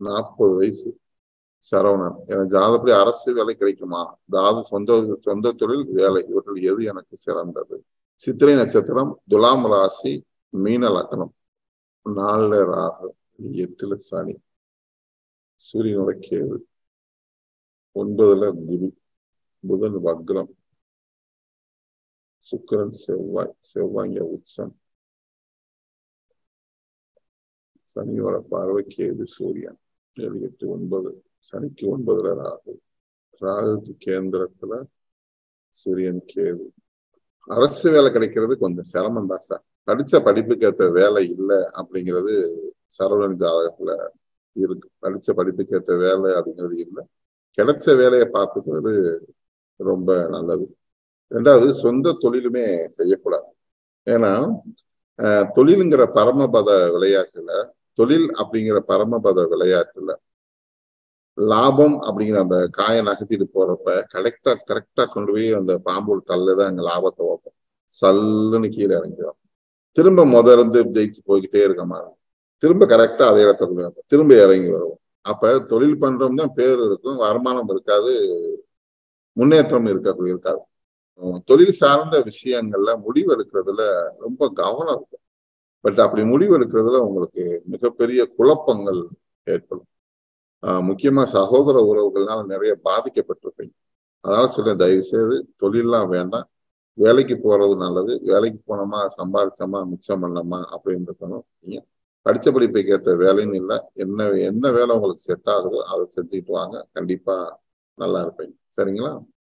நாற்பது வயசு சரவணன் எனக்கு ஜாதப்படி அரசு வேலை கிடைக்குமா அதாவது சொந்த சொந்த தொழில் வேலை இவற்றில் எது எனக்கு சிறந்தது சித்திரை நட்சத்திரம் துலாம் ராசி மீன லக்னம் நாலுல ராகு எட்டுல சனி சூரியனோட கேது ஒன்பதுல குரு புதன் வக்ரம் சுக்கிரன் செவ்வாய் செவ்வாய் உச்சம் சனியோட பார்வை கேது சூரியன் ஏழு எட்டு ஒன்பது சனிக்கு ஒன்பதுல ராகு ராகுக்கு கேந்திரத்துல சூரியன் கேது அரசு வேலை கிடைக்கிறது கொஞ்சம் சிரமம் தான் சார் படிச்ச படிப்புக்கு ஏற்ற வேலை இல்லை அப்படிங்கிறது சரவணன் ஜாதகத்துல இருக்கு படிச்ச படிப்புக்கு ஏற்ற வேலை அப்படிங்கிறது இல்லை கிடைச்ச வேலையை பார்த்துக்கிறது ரொம்ப நல்லது ரெண்டாவது சொந்த தொழிலுமே செய்யக்கூடாது ஏன்னா தொழிலுங்கிற பரமபத விளையாட்டுல தொழில் அப்படிங்கிற பரமபத விளையாட்டுல லாபம் அப்படிங்கிற அந்த காயை நகர்த்திட்டு போறப்ப கரெக்டா கரெக்டா கொண்டு போய் அந்த பாம்பூர் தள்ளுதான் அங்க லாபத்தை வைப்போம் சல்லுன்னு கீழே இறங்கிடும் திரும்ப முத இருந்து ஜெயிச்சு போய்கிட்டே இருக்க மாதிரி திரும்ப கரெக்டா அதே இடத்துல திரும்ப இறங்கி வருவோம் அப்ப தொழில் பண்றோம் தான் பேர் இருக்கும் வருமானம் இருக்காது முன்னேற்றம் இருக்க இருக்காது தொழில் சார்ந்த விஷயங்கள்ல முடிவு எடுக்கிறதுல ரொம்ப கவனம் இருக்கும் பட் அப்படி முடிவு எடுக்கிறதுல உங்களுக்கு மிகப்பெரிய குழப்பங்கள் ஏற்படும் முக்கியமா சகோதர உறவுகள்னால நிறைய பாதிக்கப்பட்டிருப்பீங்க அதனால சொல்ல தயவு செய்து தொழிலாம் வேண்டாம் வேலைக்கு போறது நல்லது வேலைக்கு போனோமா சம்பாதிச்சோமா மிச்சம் பண்ணோமா அப்படின்னு இருக்கணும் நீங்க படிச்ச படிப்பைக்கு ஏற்ற வேலைன்னு இல்லை என்ன என்ன வேலை உங்களுக்கு செட் ஆகுதோ அதை செஞ்சுட்டு வாங்க கண்டிப்பா நல்லா இருப்பீங்க சரிங்களா